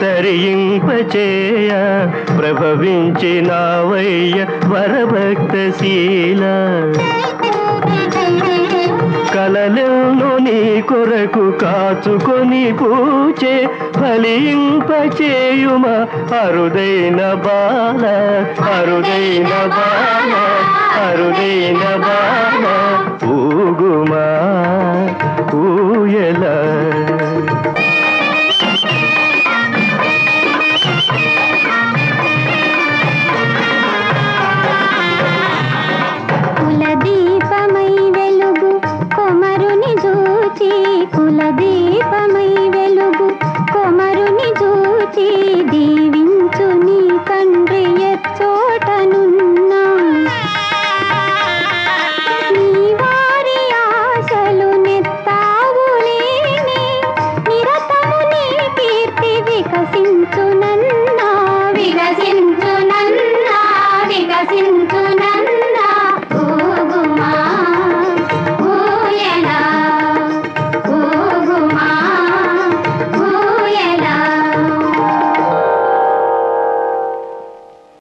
తరింపచేయ ప్రభవించినావయ్య వరభక్తశీల కలలెన్నో నీ కొరకు కాచుకొని పూచే ఫలింపచేయుమ అరుదైన బాల అరుదైన బాల అరుదైన బాల ఊగుమా ఊయల కులదీపమై వెలుగు కొమరుని చూచి కులదీపమై వెలుగు కొమరుని చూచి దీవించు నీ తండ్రి ఎచ్చోటనున్నా నీ వారి ఆశలు నెత్తావులేని నిరతము నీ కీర్తి వికసించునన్నా వికసించునన్నా వికసించు